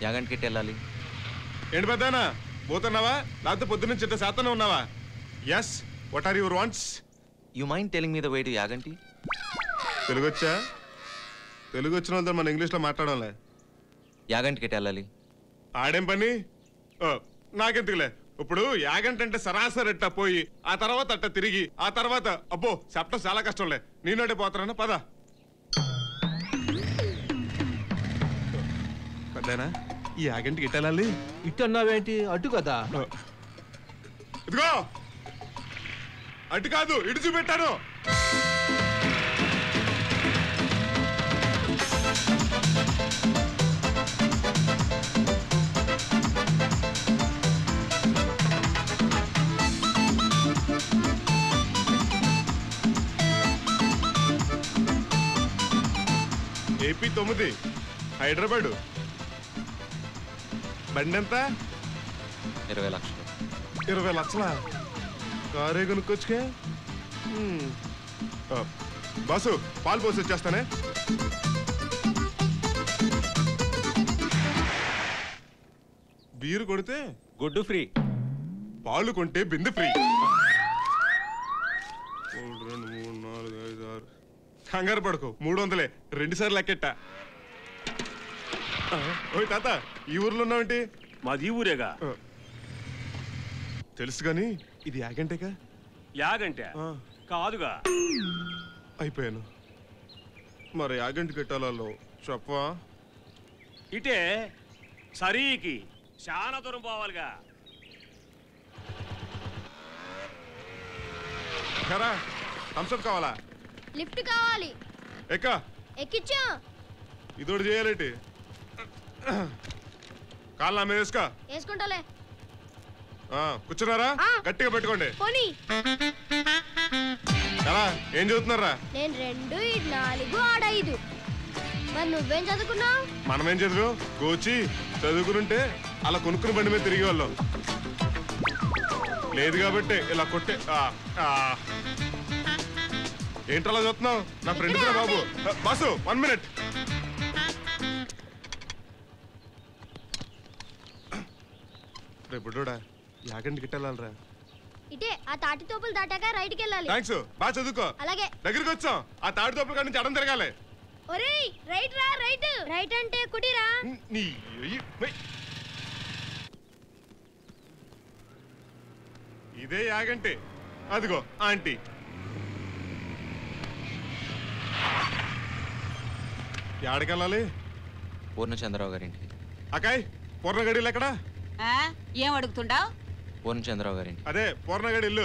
యాగంటికి ఎట్టి వెళ్ళాలి ఏంటి పెద్దనా పోతున్నావా లేకపోతే పొద్దున్న చిట్ట శాతనే ఉన్నావా yes what are your wants you mind telling me the way to Yaganti Telugu వచ్చా తెలుగు వచ్చిన వాళ్ళతో మన ఇంగ్లీష్లో మాట్లాడంలే యాగంటికి ఎట్టి వెళ్ళాలి ఆడేం పని ఓ, నాకెందుకులే ఇప్పుడు యాగంట అంటే సరాసరి ఎట్టా పోయి ఆ తర్వాత అట్ట తిరిగి ఆ తర్వాత అబ్బో చెప్పడం చాలా కష్టంలే నేనోటే పోతానా పద పెద్దనా ఈ యాగంటికి ఎట్టెళ్ళాలి ఇటు అన్నావేంటి అటు కదా ఇదిగో అటు కాదు ఇటు చూపెట్టాను ఏపీ తొమ్మిది హైదరాబాదు బండి ఎంత ఇరవై లక్షలు ఇరవై లక్షల కారే కొనుక్కొచ్చుకే హ్మ్. ఆ, బాసు పాలు పోసి వచ్చేస్తానే బీరు కొడితే గుడ్డు ఫ్రీ పాలు కొంటే బిందె ఫ్రీ మూడు రెండు మూడు నాలుగు ఐదు ఆరు కంగారు పడుకో మూడు వందలే రెండు సార్లు లెక్కెట్ట ఆ, ఓయ్ తాత ఈ ఊర్లో ఉన్నావేంటి మాది ఊరేగా ఆ. తెలుసు కానీ ఇది యాగంటేగా యాగంటే ఆ, కాదుగా అయిపోయాను మరి యాగంటి కట్టాలలో చెప్పవా ఇటే సరీకి చాలా దూరం పోవాలిగా ఖరా థమ్స్అప్ కావాలా లిఫ్ట్ కావాలి ఎక్క ఎక్కించా ఇదోటి చేయాలేంటి కాళ్ళు నా మీద వేసుకో వేసుకుంటాలే ఆ, కూర్చున్నారా ఆ. గట్టిగా పెట్టుకోండి పోనీ ఎలా ఏం చదువుతున్నారా నేను రెండు ఇటు నాలుగు ఆడ ఐదు మరి నువ్వేం చదువుకున్నావు మనమేం చదువు కోచి చదువుకునుంటే అలా కొనుక్కుని బండి మీద తిరిగే వాళ్ళం లేదు కాబట్టి ఇలా కొట్టే ఆ, ఆ. ఏంట్రలా చూస్తున్నావు నా ఫ్రెండ్ కూడా బాబు ఆ, బాసు వన్ మినిట్ రేపు బుడ్డోడా యాగంటి గిట్టాలరా ఇటే ఆ తాటి తోపులు దాటాక రైట్కి వెళ్ళాలి థ్యాంక్స్ బాగా చదువుకో అలాగే దగ్గరికి వచ్చాం ఆ తాడి తోపుల కాడి నుంచి అడం తిరగాలి ఒరేయ్ రైట్ రా రైట్ రైట్ అంటే కుటిరా నీ ఈ- వెయ్. ఇదే యాగంటే అదిగో ఆంటీ యాడికెళ్ళాలి పూర్ణచంద్రరావు గారింటికి అకాయ్ పూర్ణగడిలు ఎక్కడా ఆ? ఏం అడుగుతుండావు పూర్ణచంద్రరావు గారింటి అదే పూర్ణగడి ఇల్లు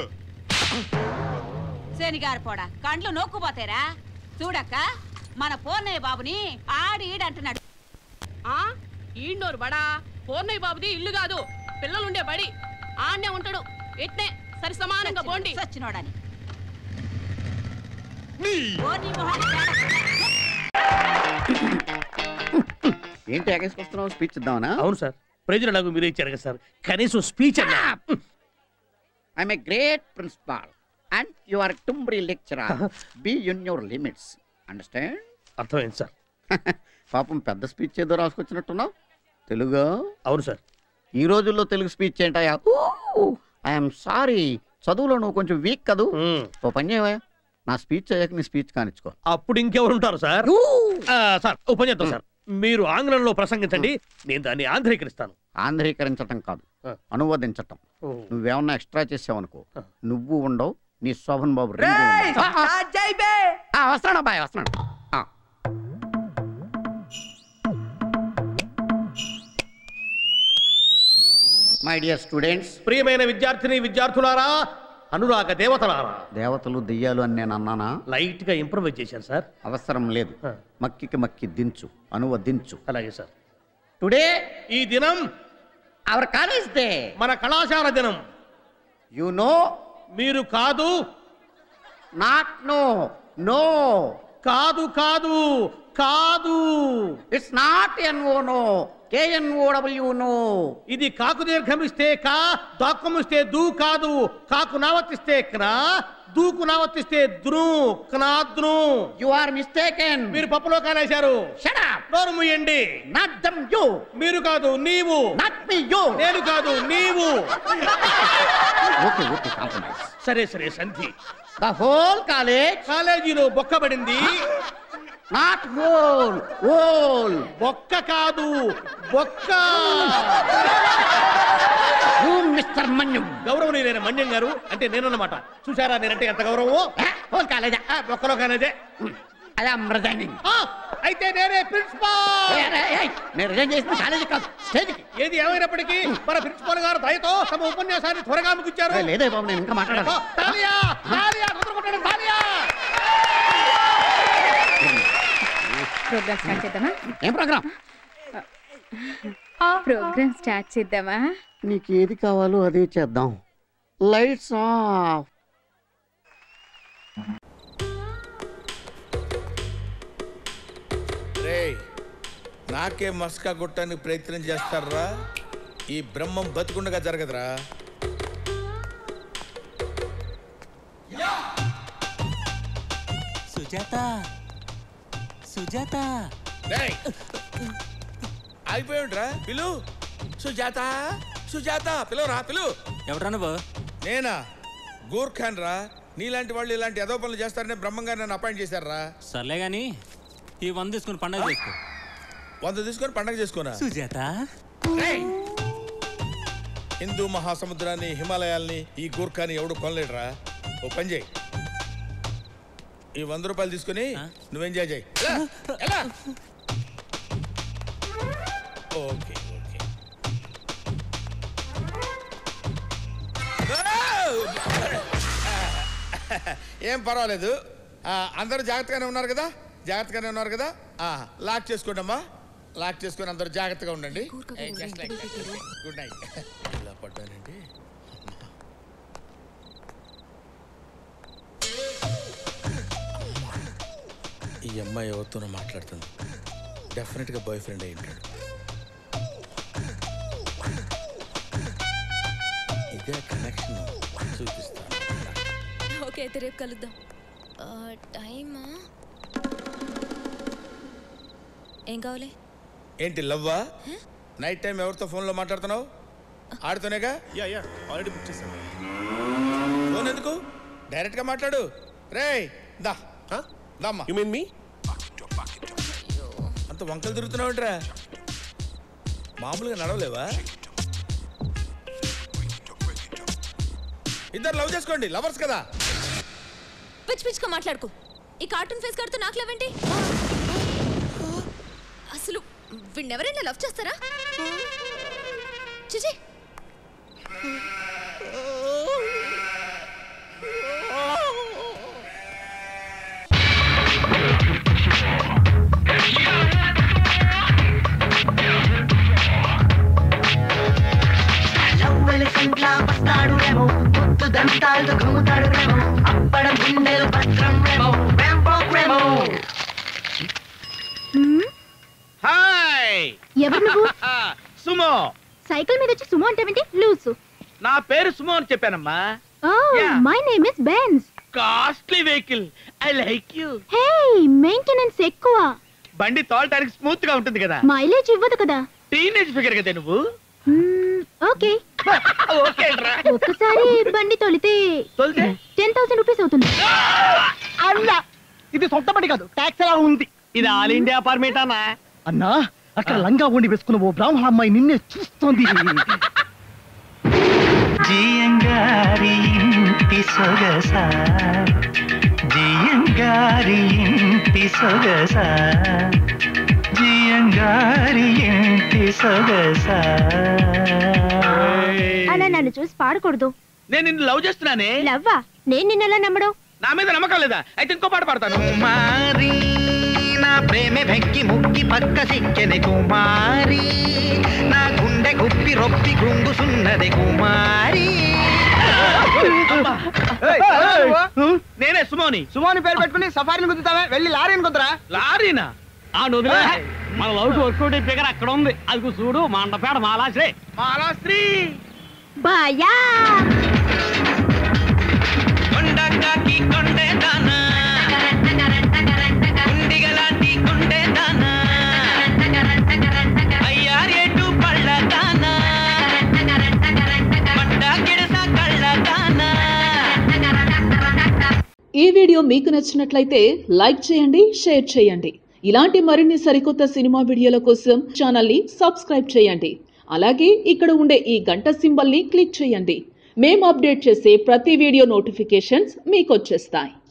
శనిగారు పోడా కండ్లు నొక్కుపోతారా చూడక్క మన పూర్ణయ్య బాబుని ఆడి ఈడు అంటున్నాడు ఆ ఈండోరు బడా పూర్ణయ్య బాబుది ఇల్లు కాదు పిల్లలుండే బడి ఆన్నే ఉంటాడు ఎట్నే సరి సమానంగా పోండి సచ్చినోడని నీ ఓ నీ మొహాన్ని ఏంటి ఎగేసుకొస్తున్నావు స్పీచ్ ఇద్దామనా అవును సార్ ప్రజలు నాకు మీరే ఇచ్చారు కదా సార్ కనీసం స్పీచ్ అన్నా I'm a great principal and you are టుంబ్రీ lecturer be in your limits understand అర్థమైంది సార్ పాపం పెద్ద స్పీచ్ ఏదో రాసుకొచ్చినట్టున్నావు తెలుగు అవును సార్ ఈ రోజుల్లో తెలుగు స్పీచ్ ఏంటయ్యా ఐఎమ్ సారీ చదువులో నువ్వు కొంచెం వీక్ కదూ మ్మ్. ఓ పని చేయవా నా స్పీచ్ అయ్యాక నీ స్పీచ్ కానిచ్చుకో అప్పుడు ఇంకెవరు ఉంటారు సార్ ఆ, సార్ ఓ పని చేద్దాం సార్ మీరు ఆంగ్లంలో ప్రసంగించండి నేను దాన్ని ఆంధ్రీకరిస్తాను ఆంధ్రీకరించటం కాదు ఆ. అనువదించటం ఓ. నువ్వేమన్నా ఎక్స్ట్రా చేసావనుకో ఆ. నువ్వు ఉండవు నీ శోభన్ బాబు రెండు ఉండవు. ఆ, ఆ, ఆ, వస్తున్నాడు అబ్బాయి వస్తున్నాడు ఆ. మై డియర్ స్టూడెంట్స్ ప్రియమైన విద్యార్థిని విద్యార్థులారా అనురాగ దేవతలారా దేవతలు దెయ్యాలు అని నేను అన్నానా లైట్ గా ఇంప్రూవైజ్ చేశాను సార్ అవసరం లేదు ఆ. మక్కికి మక్కి దించు అనువదించు అలాగే సార్ టుడే ఈ దినం అవర్ కాలేజ్ డే మన కళాశాల దినం యు నో మీరు కాదు నాట్ నో నో కాదు కాదు కాదు it's not N O no K N O W no ఇది కాకు దీర్ఘమిస్తే కా దాక్కుమిస్తే దూ కాదు కాకు నావర్తిస్తే క్నా దూకు నావర్తిస్తే ద్రు క్నాద్రు యు ఆర్ మిస్టేకెన్ మీరు పప్పులో కాలేశారు షట్ అప్ నోరు ముయ్యండి నాట్ దమ్ యు మీరు కాదు నీవు నాట్ మీ యు నేను కాదు నీవు ఓకే ఓకే కాంప్రమైజ్ సరే సరే సంధి ద హోల్ కాలేజ్ కాలేజీలో బొక్కబడింది నాట్ హోల్ హోల్ బొక్క కాదు బొక్క యు మిస్టర్ మన్యం గౌరవనీయులైన మన్యం గారు అంటే నేనన్నమాట చూసారా నేనంటే ఎంత గౌరవమో హోల్ కాలేజ్ ఆ, బొక్కలో కాలేజే ఐ యామ్ రిజైనింగ్ ఆ, అయితే నేనే ప్రిన్సిపాల్ నేను రిజైన్ చేసిన కాలేజీ కాదు స్టేజ్కి ఏది ఏమైనప్పటికీ మన ప్రిన్సిపాల్ గారు దయతో తమ ఉపన్యాసాన్ని త్వరగా ముగించారు లేదే బాబు నేను ఇంకా మాట్లాడాలి తాలియా తాలియా తొందరగా కొట్టండి, తాలియా ప్రోగ్రామ్ స్టార్ట్ చేద్దామా ఏం ప్రోగ్రామ్ ప్రోగ్రామ్ స్టార్ట్ చేద్దామా నీకు ఏది కావాలో అదే చేద్దాం లైట్స్ ఆఫ్ రేయ్ నాకే మస్కా కొట్టడానికి ప్రయత్నం చేస్తారా ఈ బ్రహ్మం బతికుండగా జరగదురా సుజాత సుజాత రేయ్ అయిపోయిండ్రా పిలు సుజాత సుజాత పిలువరా పిలు ఎవరా నువ్వు నేనా గూర్ఖాన్ రా నీలాంటి వాళ్ళు ఇలాంటి ఎదో పనులు చేస్తారని బ్రహ్మంగా నన్ను అపాయింట్ చేశారా సర్లే గాని ఈ వంద తీసుకుని పండగ చేసుకో వంద తీసుకొని పండగ చేసుకోనా సుజాత రేయ్! హిందూ మహాసముద్రాన్ని హిమాలయాల్ని ఈ గూర్ఖాని ఎవడు కొనలేడురా ఓ పని చేయి ఈ వంద రూపాయలు తీసుకుని నువ్వేం చేయి ఎలా? ఎలా? ఓకే ఓకే ఏం పర్వాలేదు ఆ, అందరూ జాగ్రత్తగానే ఉన్నారు కదా జాగ్రత్తగానే ఉన్నారు కదా ఆ, లాక్ చేసుకోండి అమ్మా లాక్ చేసుకొని అందరూ జాగ్రత్తగా ఉండండి గుడ్ నైట్ ఇలా పడ్డానండి ఈ అమ్మాయి ఎవరితోనో మాట్లాడుతుంది డెఫినెట్గా బాయ్ ఫ్రెండ్ అయి ఉంటాడు ఇదే కనెక్షన్ చూపిస్తాను ఓకే అయితే రేపు కలుద్దాం ఆ, టైమా ఏం కావాలి ఏంటి లవ్వా నైట్ టైం ఎవరితో ఫోన్లో మాట్లాడుతున్నావు ఆడుతూనేగా యా యా ఆల్రెడీ బుక్ చేశాను ఫోన్ ఎందుకు డైరెక్ట్గా మాట్లాడు రేయ్ దా దమ్మా యు మీన్ మీ అంత వంకలు తిరుగుతున్నావుట్రా మామూలుగా నడవలేవా ఇద్దరు లవ్ చేసుకోండి లవర్స్ కదా పిచ్ పిచ్గా మాట్లాడుకో ఈ కార్టూన్ ఫేస్ కడుతూ నాకు లేవేంటి అసలు వీణెవరైనా లవ్ చేస్తారా చిచి లవ్వలి సంట్లా వస్తాడు రేమో ముద్దు దంతాలతో కమ్ముతాడు రేమో అప్పడం గుండెలు పత్రం రేమో రేంబో రేమో హాయ్ ఎవరు నువ్వు సుమో సైకిల్ మీద వచ్చి సుమో అంటే లూసు నా పేరు సుమో అని చెప్పానమ్మా oh my name is Benz costly vehicle I like you hey maintenance ఎక్కువ బండి తోలటానికి స్మూత్ గా ఉంటుంది కదా మైలేజ్ ఇవ్వదు కదా టీనేజ్ ఫిగర్ కదా నువ్వు ఓకే ఓకే ఒక్కసారి బండి తొలితే తొలితే టెన్ థౌసండ్ రూపీస్ అవుతుంది అన్నా ఇది సొంత బండి కాదు ట్యాక్స్ ఎలా ఉంది ఇది ఆల్ ఇండియా పర్మిట్ అన్నా అన్నా అక్కడ లంగా ఉండి వేసుకున్న ఓ బ్రాహ్మణ అమ్మాయి నిన్నే చూస్తోంది జియంగారి ఇంటి సొగస జియంగారి ఇంటి సొగస జియంగారి ఇంటి సొగస అలా నన్ను చూసి పాడకూడదు నేను నిన్ను లవ్ చేస్తున్నానే లవ్వా నేను నిన్నెలా నమ్మడం నా మీద నమ్మకం లేదా అయితే ఇంకో పాట పాడతాను కుమారి నా ప్రేమ వెక్కి ముక్కి పక్క సిక్కెని కుమారి నా గుండె గుప్పి రొప్పి గుంగుసున్నది కుమారి నేనే సుమోని సుమోని పేరు పెట్టుకుని సఫారీని గుద్దుతావే వెళ్ళి లారీని కుదరా లారీనా ఆ నదులే మన లవ్ వర్కౌట్ అయిపోయాక అక్కడ ఉంది అది చూడు మండపేడ మాలాశ్రీ మాలాశ్రీ బాయా కొండకాకి కొండే దానా గుండిగలాంటి గుండె దానా అయ్యారేటు పళ్ళ దానా పట్ట గిడస కళ్ళ దానా ఈ వీడియో మీకు నచ్చినట్లయితే లైక్ చేయండి షేర్ చేయండి ఇలాంటి మరిన్ని సరికొత్త సినిమా వీడియోల కోసం ఛానల్ని సబ్స్క్రైబ్ చేయండి అలాగే ఇక్కడ ఉండే ఈ గంట సింబల్ని క్లిక్ చేయండి మేము అప్డేట్ చేసే ప్రతి వీడియో నోటిఫికేషన్స్ మీకు వచ్చేస్తాయి